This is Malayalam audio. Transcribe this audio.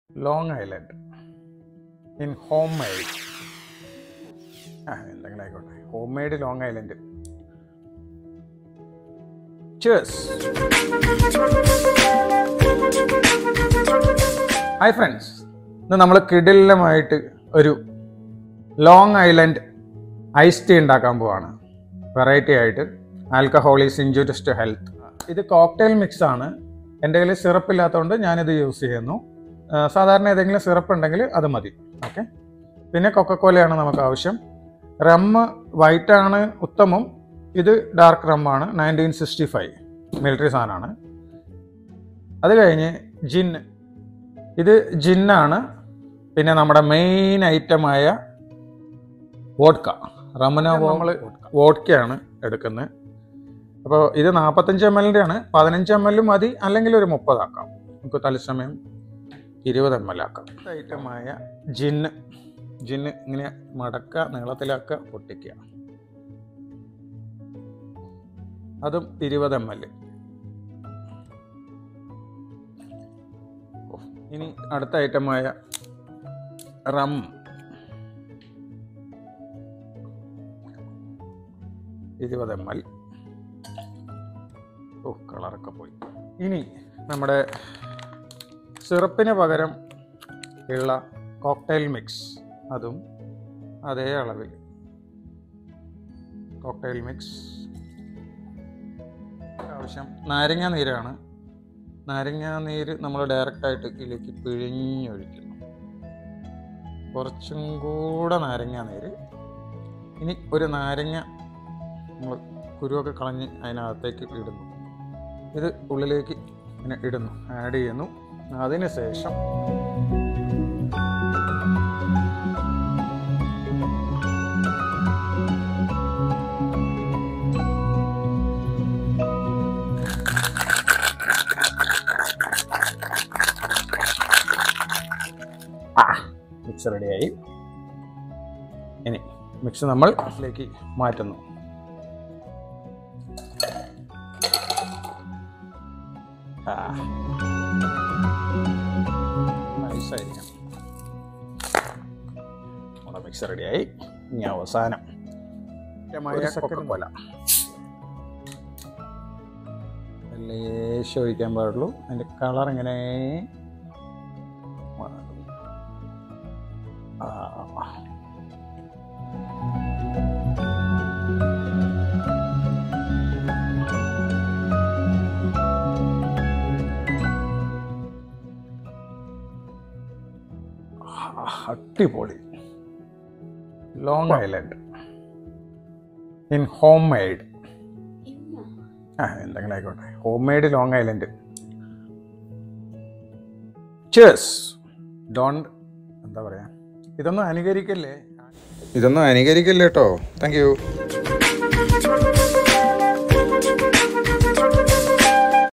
Long island in home made ആ എന്തെങ്കിലും ആയിക്കോട്ടെ home made long island cheers hi friends ഇന്ന് നമ്മൾ കിടിലമായിട്ട് ഒരു ലോങ് ഐലൻഡ് ഐസ് ടീ ഉണ്ടാക്കാൻ പോവാണ് വെറൈറ്റി ആയിട്ട് alcohol is injurious to health ഇത് കോക്ടെയിൽ മിക്സ് ആണ് എൻ്റെ കയ്യിൽ സിറപ്പ് ഇല്ലാത്തതുകൊണ്ട് ഞാനിത് യൂസ് ചെയ്യുന്നു ആ, സാധാരണ ഏതെങ്കിലും സിറപ്പ് ഉണ്ടെങ്കിൽ അത് മതി ഓക്കെ പിന്നെ കൊക്കക്കോലയാണ് നമുക്ക് ആവശ്യം റമ്മ് വൈറ്റ് ആണ് ഉത്തമം ഇത് ഡാർക്ക് റമ്മാണ് നയൻറ്റീൻ സിക്സ്റ്റി ഫൈവ് മിലിറ്ററി സാധനമാണ് അത് കഴിഞ്ഞ് ജിൻ ഇത് ജിന്നാണ് പിന്നെ നമ്മുടെ മെയിൻ ഐറ്റമായ വോഡ്ക റമന നമ്മൾ വോഡ്ക്കയാണ് എടുക്കുന്നത് അപ്പോൾ ഇത് നാൽപ്പത്തഞ്ച് എം എല്ലിൻ്റെ ആണ് പതിനഞ്ച് എം എല്ലും മതി അല്ലെങ്കിൽ ഒരു മുപ്പതാക്കാം നമുക്ക് തത്സമയം ഇരുപത് എം എൽ ആക്കാം ഐറ്റമായ ജിന്ന് ജിന്ന് ഇങ്ങനെ മടക്കുക നീളത്തിലാക്കുക പൊട്ടിക്കുക അതും ഇരുപത് എം എൽ ഇനി അടുത്ത ഐറ്റമായ റം ഇരുപത് എം എൽ ഓ കളറൊക്കെ പോയി ഇനി നമ്മുടെ സിറപ്പിന് പകരം ഉള്ള കോക്ടെയിൽ മിക്സ് അതും അതേ അളവിൽ കോക്ടെയിൽ മിക്സ് ആവശ്യം നാരങ്ങ നീരാണ് നാരങ്ങ നീര് നമ്മൾ ഡയറക്റ്റായിട്ട് ഇതിലേക്ക് പിഴിഞ്ഞൊഴിക്കുന്നു കുറച്ചും കൂടെ നാരങ്ങ നീര് ഇനി ഒരു നാരങ്ങ നമ്മൾ കുരുവൊക്കെ കളഞ്ഞ് അതിനകത്തേക്ക് ഇടുന്നു ഇത് ഉള്ളിലേക്ക് ഇങ്ങനെ ഇടുന്നു ആഡ് ചെയ്യുന്നു അതിന് ശേഷം ആ മിക്സ് റെഡിയായി ഇനി മിക്സ് നമ്മൾ ഇതിലേക്ക് മാറ്റുന്നു ആ നൈസായിരിക്കണം നമ്മുടെ മിക്സ് റെഡിയായി ഇനി അവസാനം കൊല ലേശം ഒഴിക്കാൻ പാടുള്ളൂ അതിൻ്റെ കളർ ഇങ്ങനെ മാറും. ആ അടിപൊളി long island in home made ആ എന്തെങ്കിലും ആയിക്കോട്ടെ home made long island cheers don't എന്താ പറയാ ഇതൊന്നും അനുകരിക്കല്ലേ ഇതൊന്നും അനുകരിക്കല്ലേ കേട്ടോ താങ്ക് യു